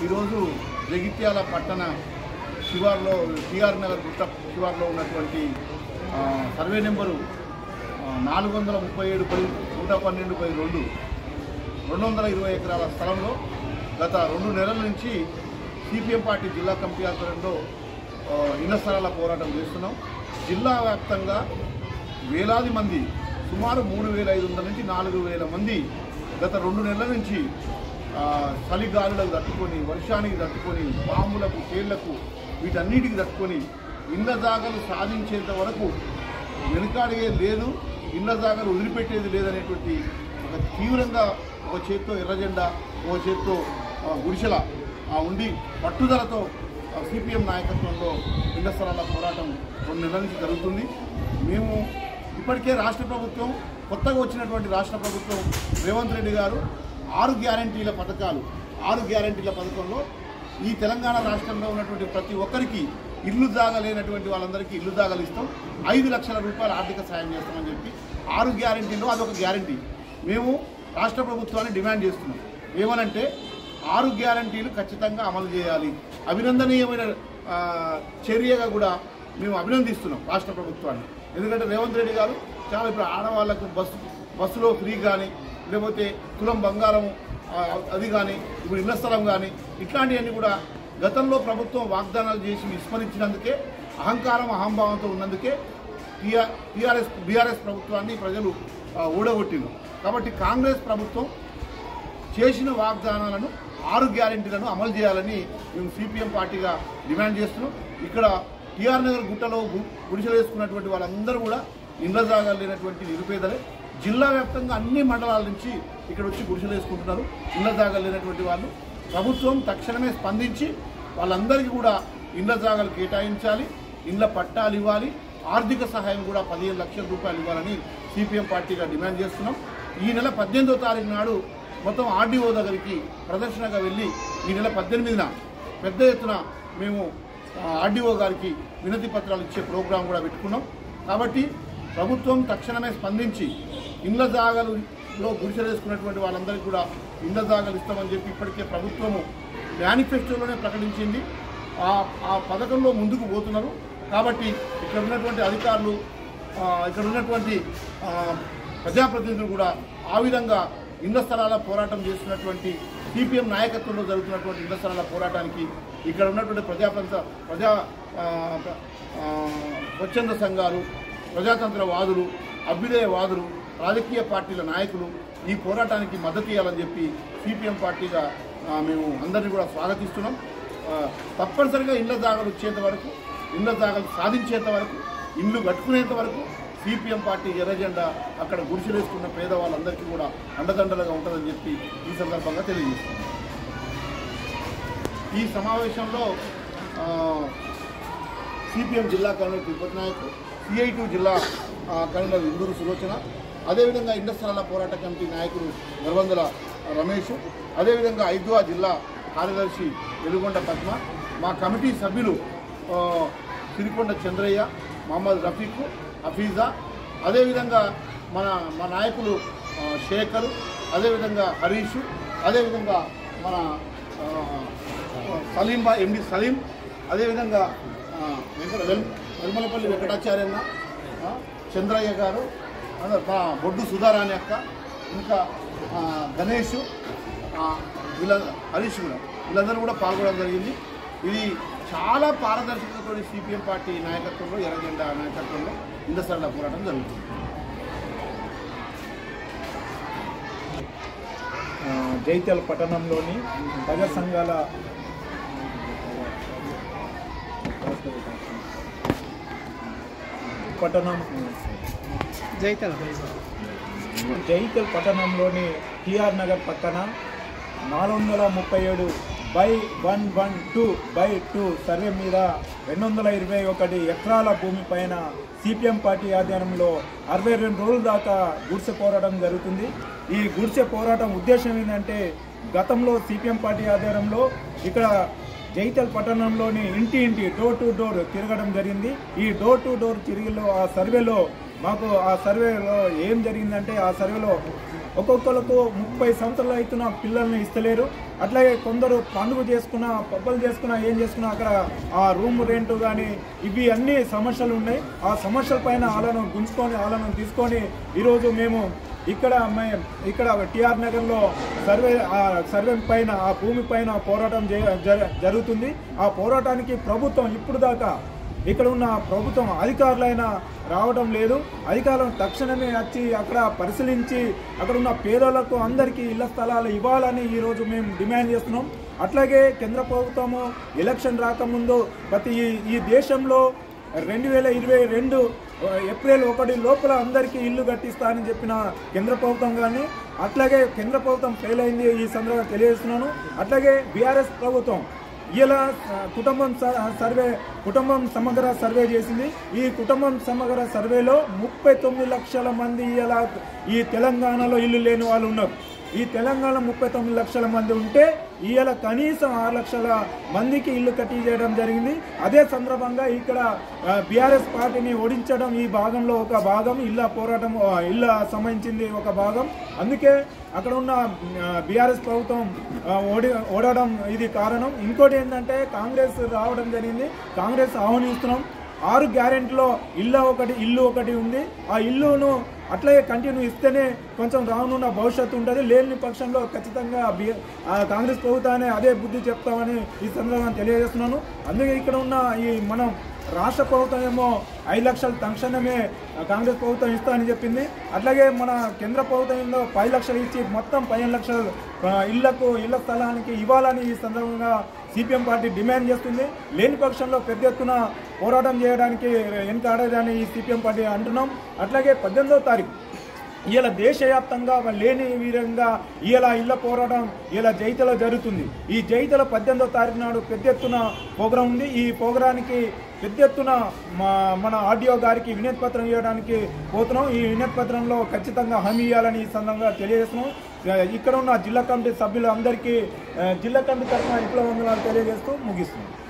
ఈరోజు జగిత్యాల పట్టణ శివార్లో టిఆర్ నగర్ గుట్ట శివార్లో ఉన్నటువంటి ఆ, సర్వే నెంబరు నాలుగు వందల ముప్పై ఏడు పది నూట పన్నెండు పది రెండు రెండు వందల ఇరవై ఎకరాల స్థలంలో గత రెండు నెలల నుంచి సిపిఎం పార్టీ జిల్లా కమిటీ ఆధ్వర్యంలో ఆ, ఇళ్ల స్థలాల పోరాటం చేస్తున్నాం జిల్లా వ్యాప్తంగా వేలాది మంది సుమారు మూడు వేల ఐదు వందల నుంచి నాలుగు వేల మంది గత రెండు నెలల నుంచి ఆ, చలిగాలులకు తట్టుకొని వర్షానికి తట్టుకొని పాములకు తేళ్లకు వీటన్నిటికి తట్టుకొని ఇళ్ల జాగలు సాధించేంత వరకు వెనుకాడే లేదు ఇళ్ల జాగలు వదిలిపెట్టేది లేదనేటువంటి ఒక తీవ్రంగా ఒక చేత్తో ఎర్రజెండా ఒక చేత్తో ఆ, గుడిసెల ఆ, ఉండి పట్టుదలతో సిపిఎం నాయకత్వంలో ఇళ్ల స్థలాల పోరాటం రెండు నెలల నుంచి జరుగుతుంది మేము ఇప్పటికే రాష్ట్ర ప్రభుత్వం కొత్తగా వచ్చినటువంటి రాష్ట్ర ప్రభుత్వం రేవంత్ రెడ్డి గారు ఆరు గ్యారంటీల పథకాలు ఆరు గ్యారంటీల పథకంలో ఈ తెలంగాణ రాష్ట్రంలో ఉన్నటువంటి ప్రతి ఒక్కరికి ఇల్లు జాగలేనటువంటి వాళ్ళందరికీ ఇల్లు జాగలు ఇస్తాం ఐదు లక్షల రూపాయల ఆర్థిక సాయం చేస్తామని చెప్పి ఆరు గ్యారంటీలో అదొక గ్యారంటీ మేము రాష్ట్ర ప్రభుత్వాన్ని డిమాండ్ చేస్తున్నాం ఏమనంటే ఆరు గ్యారంటీలు ఖచ్చితంగా అమలు చేయాలి అభినందనీయమైన ఆ, చర్యగా కూడా మేము అభినందిస్తున్నాం రాష్ట్ర ప్రభుత్వాన్ని ఎందుకంటే రేవంత్ రెడ్డి గారు చాలా ఇప్పుడు ఆడవాళ్లకు బస్సు బస్సులో ఫ్రీ కానీ లేకపోతే తులం బంగారం ఆ, అది కానీ ఇప్పుడు ఇళ్ల స్థలం కానీ ఇట్లాంటివన్నీ కూడా గతంలో ప్రభుత్వం వాగ్దానాలు చేసి విస్మరించినందుకే అహంకారం అహంభావంతో ఉన్నందుకే టీఆర్ టీఆర్ఎస్ బీఆర్ఎస్ ప్రభుత్వాన్ని ప్రజలు ఆ, ఊడగొట్టింది కాబట్టి కాంగ్రెస్ ప్రభుత్వం చేసిన వాగ్దానాలను ఆరు గ్యారెంటీలను అమలు చేయాలని మేము సిపిఎం పార్టీగా డిమాండ్ చేస్తున్నాం ఇక్కడ టీఆర్ నగర్ గుట్టలో గు- గుడిసెలు వేసుకున్నటువంటి వాళ్ళందరూ కూడా ఇండ్ల జాగాలు లేనటువంటి నిరుపేదలే జిల్లా వ్యాప్తంగా అన్ని మండలాల నుంచి ఇక్కడ వచ్చి గుడిసెలు వేసుకుంటున్నారు ఇండ్ల జాగాలు లేనటువంటి వాళ్ళు ప్రభుత్వం తక్షణమే స్పందించి వాళ్ళందరికీ కూడా ఇండ్ల జాగాలు కేటాయించాలి ఇండ్ల పట్టాలు ఇవ్వాలి ఆర్థిక సహాయం కూడా పదిహేను లక్షల రూపాయలు ఇవ్వాలని సిపిఎం పార్టీగా డిమాండ్ చేస్తున్నాం ఈ నెల పద్దెనిమిదో తారీఖు నాడు మొత్తం ఆర్డీఓ దగ్గరికి ప్రదర్శనగా వెళ్ళి ఈ నెల పద్దెనిమిదిన పెద్ద ఎత్తున మేము ఆర్డీఓ గారికి వినతి పత్రాలు ఇచ్చే ప్రోగ్రాం కూడా పెట్టుకున్నాం కాబట్టి ప్రభుత్వం తక్షణమే స్పందించి ఇండ్ల జాగాలలో గుడిసెలు వేసుకున్నటువంటి వాళ్ళందరికీ కూడా ఇండ్ల జాగాలు ఇస్తామని చెప్పి ఇప్పటికే ప్రభుత్వము మేనిఫెస్టోలోనే ప్రకటించింది ఆ ఆ పథకంలో ముందుకు పోతున్నారు కాబట్టి ఇక్కడ ఉన్నటువంటి అధికారులు ఆ, ఇక్కడ ఉన్నటువంటి ఆ, ప్రజాప్రతినిధులు కూడా ఆ విధంగా ఇళ్ల స్థలాల పోరాటం చేస్తున్నటువంటి సిపిఎం నాయకత్వంలో జరుగుతున్నటువంటి ఇళ్ల స్థలాల పోరాటానికి ఇక్కడ ఉన్నటువంటి ప్రజాప్రత ప్రజా ఆ, ప్ర- ఆ, స్వచ్ఛంద సంఘాలు ప్రజాతంత్ర వాదులు అభ్యుదయ వాదులు రాజకీయ పార్టీల నాయకులు ఈ పోరాటానికి మద్దతు ఇవ్వాలని చెప్పి సిపిఎం పార్టీగా ఆ, మేము అందరినీ కూడా స్వాగతిస్తున్నాం ఆ, తప్పనిసరిగా ఇళ్ల జాగాలు వచ్చేంత వరకు ఇళ్ల జాగాలు సాధించేంత వరకు ఇల్లు కట్టుకునేంత వరకు సిపిఎం పార్టీ ఎర్రజెండా అక్కడ గుడిసెలు వేసుకున్న పేదవాళ్ళందరికీ కూడా అండదండలుగా ఉంటుందని చెప్పి ఈ సందర్భంగా తెలియజేస్తున్నాం ఈ సమావేశంలో సిపిఎం జిల్లా convener Tirupati Naik CITU జిల్లా ఆ, కన్వీనర్ ఇందూరు సులోచన అదేవిధంగా ఇండ్ల స్థలాల పోరాట కమిటీ నాయకుడు నర్వందల రమేష్ అదేవిధంగా ఐద్వా జిల్లా కార్యదర్శి వెలుగొండ పద్మ మా కమిటీ సభ్యులు ఆ, సిరికొండ చంద్రయ్య మహమ్మద్ రఫీక్ హఫీజా అదేవిధంగా మన మా నాయకులు ఆ, శేఖర్ అదేవిధంగా హరీష్ అదేవిధంగా మన ఆ, సలీం బా ఎండి సలీం అదేవిధంగా ఆ, వెంకట వెల్ వెల్మలపల్లి వెంకటాచార్యన్న ఆ, చంద్రయ్య గారు అదే మా బొడ్డు సుధారాణి అక్క ఇంకా ఆ, గణేష్ ఆ, వీళ్ళ హరీష్ కూడా వీళ్ళందరూ కూడా పాల్గొనడం జరిగింది ఇది చాలా పారదర్శకతో సిపిఎం పార్టీ నాయకత్వంలో ఎర్రజెండా నాయకత్వంలో ఇండస్ట్రియల్ పోరాటం జరుగుతుంది ఆ, జైత్యాల పట్టణంలోని ప్రజా సంఘాల పట్టణం జైతల జైతల్ పట్టణంలోని టిఆర్ నగర్ పక్కన నాలుగు వందల ముప్పై ఏడు by one one two by two survey మీద రెండు వందల ఇరవై ఒకటి ఎకరాల భూమి పైన సిపిఎం పార్టీ ఆధ్వర్యంలో అరవై రెండు రోజుల దాకా గుడిసె పోరాటం జరుగుతుంది ఈ గుడిసె పోరాటం ఉద్దేశం ఏంటంటే గతంలో సిపిఎం పార్టీ ఆధ్వర్యంలో ఇక్కడ జైతల్ పట్టణంలోని ఇంటి ఇంటి డోర్ టు డోర్ తిరగడం జరిగింది ఈ డోర్ టు డోర్ తిరిగిలో ఆ సర్వేలో మాకు ఆ సర్వేలో ఏం జరిగిందంటే ఆ సర్వేలో ఒక్కొక్కరికి ముప్పై సంవత్సరాలు అవుతున్న పిల్లల్ని ఇస్తలేరు అట్లాగే కొందరు పండుగ చేసుకున్న పబ్బలు చేసుకున్న ఏం చేసుకున్నా అక్కడ ఆ రూమ్ రెంట్ కానీ ఇవి అన్ని సమస్యలు ఉన్నాయి ఆ సమస్యల పైన వాళ్ళను గుంజుకొని వాళ్ళను తీసుకొని ఈరోజు మేము ఇక్కడ మే- ఇక్కడ టిఆర్ నగర్లో సర్వే ఆ సర్వే పైన ఆ భూమి పైన పోరాటం జే- జర- జరుగుతుంది ఆ పోరాటానికి ప్రభుత్వం ఇప్పుడు దాకా ఇక్కడ ఉన్న ప్రభుత్వం అధికారులైన రావడం లేదు అధికారులు తక్షణమే వచ్చి అక్కడ పరిశీలించి అక్కడ ఉన్న పేదలకు అందరికీ ఇళ్ల స్థలాలు ఇవ్వాలని ఈరోజు మేము డిమాండ్ చేస్తున్నాం అట్లాగే కేంద్ర ప్రభుత్వము ఎలక్షన్ రాకముందు ప్రతి ఈ- ఈ దేశంలో రెండు వేల ఇరవై రెండు ఏప్రిల్ ఒకటి లోపల అందరికీ ఇల్లు కట్టిస్తా అని చెప్పిన కేంద్ర ప్రభుత్వం కానీ అట్లాగే కేంద్ర ప్రభుత్వం ఫెయిల్ అయింది ఈ సందర్భంగా తెలియజేస్తున్నాను అట్లాగే బీఆర్ఎస్ ప్రభుత్వం ఇలా ఆ, కుటుంబం స- సర్వే కుటుంబం సమగ్ర సర్వే చేసింది ఈ కుటుంబం సమగ్ర సర్వేలో ముప్పై తొమ్మిది లక్షల మంది ఇలా ఈ తెలంగాణలో ఇల్లు లేని వాళ్ళు ఉన్నారు ఈ తెలంగాణ ముప్పై తొమ్మిది లక్షల మంది ఉంటే ఇవాళ కనీసం ఆరు లక్షల మందికి ఇల్లు కట్టి చేయడం జరిగింది అదే సందర్భంగా ఇక్కడ బీఆర్ఎస్ పార్టీని ఓడించడం ఈ భాగంలో ఒక భాగం ఇళ్ళ పోరాటం ఆ, ఇళ్ళ సంబంధించింది ఒక భాగం అందుకే అక్కడ ఉన్న బీఆర్ఎస్ ప్రభుత్వం ఆ, ఓడి ఓడడం ఇది కారణం ఇంకోటి ఏంటంటే కాంగ్రెస్ రావడం జరిగింది కాంగ్రెస్ ఆహ్వానిస్తున్నాం ఆరు గ్యారెంటీలో ఇల్లు ఒకటి ఇల్లు ఒకటి ఉంది ఆ ఇల్లును అట్లాగే కంటిన్యూ ఇస్తేనే కొంచెం రానున్న భవిష్యత్తు ఉంటుంది లేని పక్షంలో ఖచ్చితంగా బి ఆ కాంగ్రెస్ ప్రభుత్వాన్ని అదే బుద్ధి చెప్తామని ఈ సందర్భంగా తెలియజేస్తున్నాను అందుకే ఇక్కడ ఉన్న ఈ మనం రాష్ట్ర ప్రభుత్వం ఏమో ఐదు లక్షలు తక్షణమే కాంగ్రెస్ ప్రభుత్వం ఇస్తా అని చెప్పింది అట్లాగే మన కేంద్ర ప్రభుత్వంలో పది లక్షలు ఇచ్చి మొత్తం పదిహేను లక్షలు ఆ, ఇళ్లకు ఇళ్ల స్థలానికి ఇవ్వాలని ఈ సందర్భంగా సిపిఎం పార్టీ డిమాండ్ చేస్తుంది లేని పక్షంలో పెద్ద ఎత్తున పోరాటం చేయడానికి వెనుకాడదని ఈ సిపిఎం పార్టీ అంటున్నాం అట్లాగే పద్దెనిమిదవ తారీఖు ఇలా దేశవ్యాప్తంగా లేని విధంగా ఇలా ఇళ్ల పోరాటం ఇలా జైతలో జరుగుతుంది ఈ జైతలో పద్దెనిమిదో తారీఖు నాడు పెద్ద ఎత్తున ప్రోగ్రాం ఉంది ఈ ప్రోగ్రానికి పెద్ద ఎత్తున మా మన ఆడియో గారికి వినతి పత్రం ఇవ్వడానికి పోతున్నాం ఈ వినతి పత్రంలో ఖచ్చితంగా హామీ ఇవ్వాలని ఈ సందర్భంగా తెలియజేస్తున్నాం ఆ, ఇక్కడ ఉన్న జిల్లా కమిటీ సభ్యులు అందరికీ ఆ, జిల్లా కమిటీ తరఫున విప్లవ వందనాలు తెలియజేస్తూ ముగిస్తున్నాం